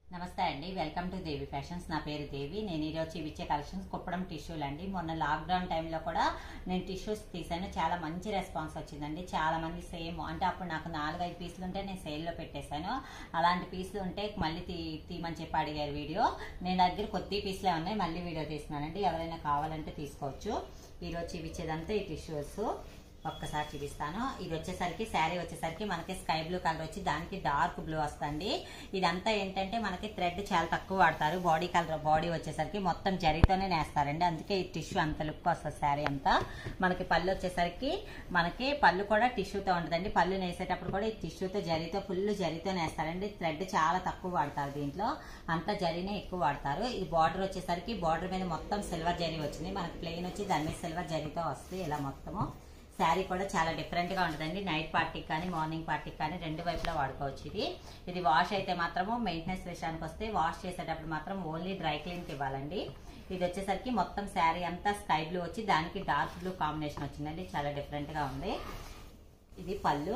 నమస్తే అండి welcome to Devi fashions నా పేరు దేవి నేను ఈరోజు చూపించే కలెక్షన్స్ కుప్పడం టిష్యూలు అండి మొన్న లాక్డౌన్ టైంలో కూడా నేను టిష్యూస్ తీసాను చాలా మంచి రెస్పాన్స్ వచ్చిందండి చాలా మంది సేమ్ అంటే అప్పుడు నాకు నాలుగైదు పీసులు ఉంటే నేను సేల్లో పెట్టేశాను అలాంటి పీసులు ఉంటే మళ్ళీ తీ తీయమని చెప్పి అడిగారు వీడియో నేను దగ్గర కొద్ది పీసులే ఉన్నాయి మళ్ళీ వీడియో తీస్తున్నానండి ఎవరైనా కావాలంటే తీసుకోవచ్చు ఈరోజు చూపించేదంతా ఈ టిష్యూస్ ఒక్కసారి చూపిస్తాను ఇది వచ్చేసరికి శారీ వచ్చేసరికి మనకి స్కై బ్లూ కలర్ వచ్చి దానికి డార్క్ బ్లూ వస్తుంది ఇదంతా ఏంటంటే మనకి థ్రెడ్ చాలా తక్కువ వాడతారు బాడీ కలర్ బాడీ వచ్చేసరికి మొత్తం జరీతోనే నేస్తారండి అందుకే ఈ టిష్యూ అంత లుక్ వస్తుంది శారీ అంతా మనకి పళ్ళు వచ్చేసరికి మనకి పళ్ళు కూడా టిష్యూతో ఉంటుందండి పళ్ళు నేసేటప్పుడు కూడా ఈ టిష్యూతో జరీతో ఫుల్ జరీతో నేస్తారండి థ్రెడ్ చాలా తక్కువ వాడతారు దీంట్లో అంతా జరీనే ఎక్కువ వాడతారు ఈ బార్డర్ వచ్చేసరికి బార్డర్ మీద మొత్తం సిల్వర్ జరీ వచ్చింది మనకి ప్లెయిన్ వచ్చి దాని మీద సిల్వర్ జరీతో వస్తుంది ఇలా మొత్తము శారీ కూడా చాలా డిఫరెంట్ గా ఉంటుందండి నైట్ పార్టీకి కానీ మార్నింగ్ పార్టీకి కానీ రెండు వైపులా వాడుకోవచ్చు ఇది ఇది వాష్ అయితే మాత్రము మెయింటెనెన్స్ విషయానికి వస్తే వాష్ చేసేటప్పుడు మాత్రం ఓన్లీ డ్రై క్లీన్కి ఇవ్వాలండి ఇది వచ్చేసరికి మొత్తం శారీ అంతా స్కై బ్లూ వచ్చి దానికి డార్క్ బ్లూ కాంబినేషన్ వచ్చిందండి చాలా డిఫరెంట్ గా ఉంది ఇది పళ్ళు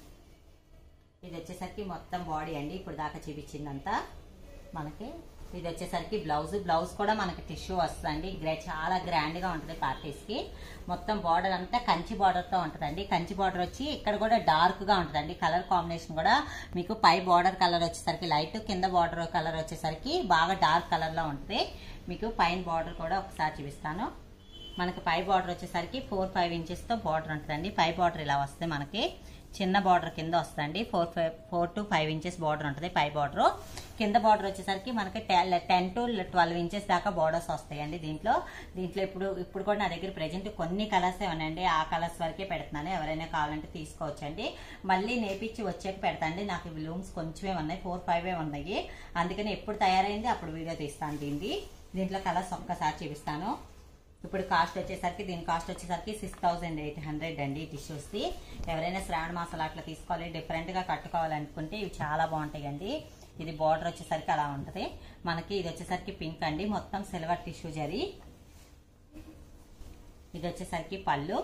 ఇది వచ్చేసరికి మొత్తం బాడీ అండి ఇప్పుడు దాకా చూపించిందంతా మనకి ఇది వచ్చేసరికి బ్లౌజ్ బ్లౌజ్ కూడా మనకి టిష్యూ వస్తుందండి గ్రే చాలా గ్రాండ్ గా ఉంటుంది పార్టీస్ కి మొత్తం బార్డర్ అంతా కంచి బార్డర్ తో ఉంటుందండి కంచి బార్డర్ వచ్చి ఇక్కడ కూడా డార్క్ గా ఉంటుందండి కలర్ కాంబినేషన్ కూడా మీకు పై బార్డర్ కలర్ వచ్చేసరికి లైట్ కింద బార్డర్ కలర్ వచ్చేసరికి బాగా డార్క్ కలర్ లో ఉంటుంది మీకు పైన బార్డర్ కూడా ఒకసారి చూపిస్తాను మనకి పై బార్డర్ వచ్చేసరికి ఫోర్ ఫైవ్ ఇంచెస్ తో బార్డర్ ఉంటుందండి పై బార్డర్ ఇలా వస్తే మనకి చిన్న బార్డర్ కింద వస్తుందండి four five four to five inches border ఉంటుంది పై బార్డర్ కింద బార్డర్ వచ్చేసరికి మనకి టెన్ టు ట్వెల్వ్ ఇంచెస్ దాకా బార్డర్స్ వస్తాయండి దీంట్లో దీంట్లో ఇప్పుడు ఇప్పుడు కూడా నా దగ్గర ప్రజెంట్ కొన్ని కలర్స్ ఉన్నాయండి ఆ కలర్స్ వరకే పెడుతున్నాను ఎవరైనా కావాలంటే తీసుకోవచ్చండి మళ్ళీ నేపిచ్చి వచ్చాక పెడతాండి నాకు ఇవి లూమ్స్ కొంచెమే ఉన్నాయి ఫోర్ ఫైవ్ ఉన్నాయి అందుకని ఎప్పుడు తయారైంది అప్పుడు వీడియో తీస్తాను దీన్ని దీంట్లో కలర్స్ ఒక్కసారి చూపిస్తాను ఇప్పుడు కాస్ట్ వచ్చేసరికి దీని కాస్ట్ వచ్చేసరికి సిక్స్ థౌసండ్ ఎయిట్ హండ్రెడ్ అండి టిష్యూస్ది ఎవరైనా శ్రావణ మాసాలు అట్లా తీసుకోవాలి డిఫరెంట్గా కట్టుకోవాలనుకుంటే ఇవి చాలా బాగుంటాయండి ఇది బార్డర్ వచ్చేసరికి అలా ఉంటుంది మనకి ఇది వచ్చేసరికి పింక్ అండి మొత్తం సిల్వర్ టిష్యూ జరి ఇది వచ్చేసరికి పళ్ళు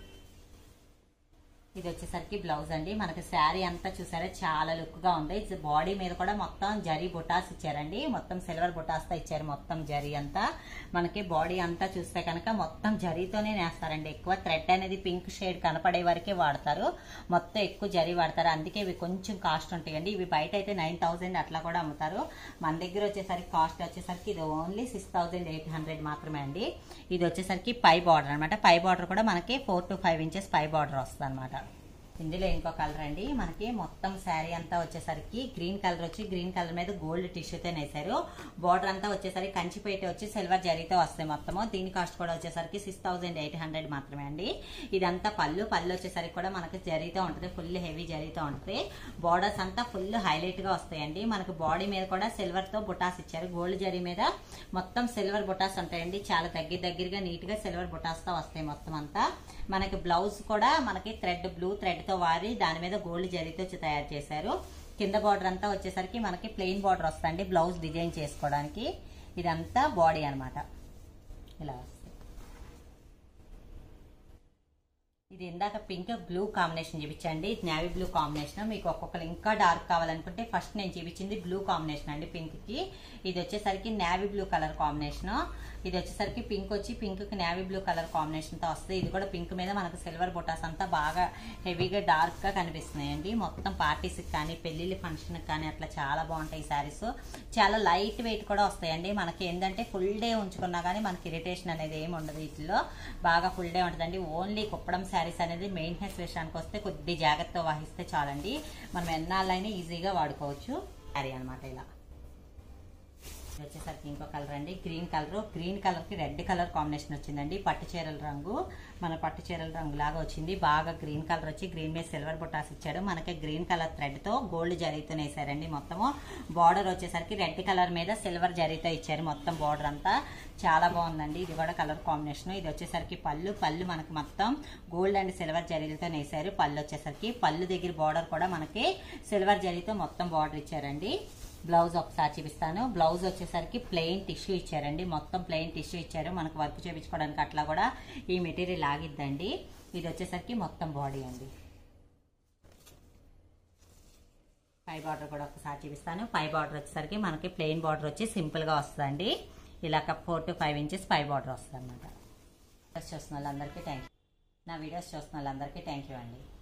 ఇది వచ్చేసరికి బ్లౌజ్ అండి మనకి శారీ అంతా చూసారా చాలా లుక్ గా ఉంది బాడీ మీద కూడా మొత్తం జరీ బుటాస్ ఇచ్చారండి మొత్తం సిల్వర్ బుటాస్ తో ఇచ్చారు మొత్తం జరీ అంతా మనకి బాడీ అంతా చూస్తే కనుక మొత్తం జరీతోనే నేస్తారండి ఎక్కువ థ్రెడ్ అనేది పింక్ షేడ్ కనపడే వరకే వాడతారు మొత్తం ఎక్కువ జరీ వాడతారు అందుకే ఇవి కొంచెం కాస్ట్ ఉంటాయండి ఇవి బయట అయితే నైన్ థౌసండ్ అట్లా కూడా అమ్ముతారు మన దగ్గర వచ్చేసరికి కాస్ట్ వచ్చేసరికి ఇది only six thousand eight hundred మాత్రమే అండి ఇది వచ్చేసరికి పై బార్డర్ అనమాట పై బార్డర్ కూడా మనకి ఫోర్ టు ఫైవ్ ఇంచెస్ పై బార్డర్ వస్తుంది అనమాట ఇందులో ఇంకో కలర్ అండి మనకి మొత్తం శారీ అంతా వచ్చేసరికి గ్రీన్ కలర్ వచ్చి గ్రీన్ కలర్ మీద గోల్డ్ టిష్యూతో వేసారు బార్డర్ అంతా వచ్చేసరికి కంచిపేట వచ్చి సిల్వర్ జరీతో వస్తాయి మొత్తము దీని కాస్ట్ కూడా వచ్చేసరికి సిక్స్ థౌసండ్ ఎయిట్ హండ్రెడ్ మాత్రమే అండి ఇదంతా పళ్ళు పళ్ళు వచ్చేసరికి కూడా మనకి జరీతో ఉంటుంది ఫుల్ హెవీ జరీతో ఉంటుంది బార్డర్స్ అంతా ఫుల్ హైలైట్ గా వస్తాయండి మనకి బాడీ మీద కూడా సిల్వర్ తో బుటాస్ ఇచ్చారు గోల్డ్ జరీ మీద మొత్తం సిల్వర్ బుటాస్ ఉంటాయండి చాలా దగ్గర దగ్గరగా నీట్ గా సిల్వర్ బుటాస్ తో వస్తాయి మొత్తం అంతా మనకి బ్లౌజ్ కూడా మనకి థ్రెడ్ బ్లూ థ్రెడ్ తో వారి దాని మీద గోల్డ్ జరీతో తయారు చేశారు కింద బార్డర్ అంతా వచ్చేసరికి మనకి ప్లెయిన్ బార్డర్ వస్తుంది బ్లౌజ్ డిజైన్ చేసుకోవడానికి ఇదంతా బాడీ అనమాట ఇలా వస్తుంది ఇది ఇందాక పింక్ బ్లూ కాంబినేషన్ చూపించండి నేవీ బ్లూ కాంబినేషన్ మీకు ఒక్కొక్కరు ఇంకా డార్క్ కావాలనుకుంటే ఫస్ట్ నేను చూపించింది బ్లూ కాంబినేషన్ అండి పింక్ కి ఇది వచ్చేసరికి నేవీ బ్లూ కలర్ కాంబినేషన్ ఇది వచ్చేసరికి పింక్ వచ్చి పింక్ కి నేవీ బ్లూ కలర్ కాంబినేషన్ తో వస్తుంది ఇది కూడా పింక్ మీద మనకు సిల్వర్ బొటాస్ అంతా బాగా హెవీగా డార్క్ గా కనిపిస్తున్నాయండి మొత్తం పార్టీస్ కానీ పెళ్లిళ్ళ ఫంక్షన్ కానీ అట్లా చాలా బాగుంటాయి శారీస్ చాలా లైట్ వెయిట్ కూడా వస్తాయండి మనకి ఏంటంటే ఫుల్ డే ఉంచుకున్నా కానీ మనకి ఇరిటేషన్ అనేది ఏమి ఉండదు వీటిలో బాగా ఫుల్ డే ఉంటుందండి ఓన్లీ కుప్పడం శారీస్ అనేది మెయింటెనెన్స్ విషయానికి వస్తే కొద్ది జాగ్రత్త వహిస్తే చాలండి మనం ఎన్నాళ్ళైనా ఈజీగా వాడుకోవచ్చు శారీ అనమాట ఇలా ఇది వచ్చేసరికి ఇంకో కలర్ అండి గ్రీన్ కలర్ గ్రీన్ కలర్ కి రెడ్ కలర్ కాంబినేషన్ వచ్చిందండి పట్టు చీరల రంగు మన పట్టు చీరల రంగు లాగా వచ్చింది బాగా గ్రీన్ కలర్ వచ్చి గ్రీన్ మీద సిల్వర్ బుటాస్ ఇచ్చాడు మనకి గ్రీన్ కలర్ థ్రెడ్ తో గోల్డ్ జరీతో వేసారండి మొత్తము బార్డర్ వచ్చేసరికి రెడ్ కలర్ మీద సిల్వర్ జరీతో ఇచ్చారు మొత్తం బార్డర్ అంతా చాలా బాగుందండి ఇది కూడా కలర్ కాంబినేషన్ ఇది వచ్చేసరికి పళ్ళు పళ్ళు మనకి మొత్తం గోల్డ్ అండ్ సిల్వర్ జరీలతో వేసారు పళ్ళు వచ్చేసరికి పళ్ళు దగ్గర బార్డర్ కూడా మనకి సిల్వర్ జరీతో మొత్తం బార్డర్ ఇచ్చారండి బ్లౌజ్ ఒకసారి చూపిస్తాను బ్లౌజ్ వచ్చేసరికి ప్లెయిన్ టిష్యూ ఇచ్చారండి మొత్తం ప్లెయిన్ టిష్యూ ఇచ్చారు మనకు వర్క్ చేయించుకోవడానికి అట్లా కూడా ఈ మెటీరియల్ ఆగిద్దండి ఇది వచ్చేసరికి మొత్తం బాడీ అండి పై బార్డర్ కూడా ఒకసారి చూపిస్తాను పై బార్డర్ వచ్చేసరికి మనకి ప్లెయిన్ బార్డర్ వచ్చి సింపుల్గా వస్తుందండి ఇలా ఫోర్ టు ఫైవ్ ఇంచెస్ పై బార్డర్ వస్తుంది అనమాట వీడియోస్ చూస్తున్న వాళ్ళందరికీ థ్యాంక్ యూ నా వీడియోస్ చూస్తున్న వాళ్ళందరికీ థ్యాంక్ యూ అండి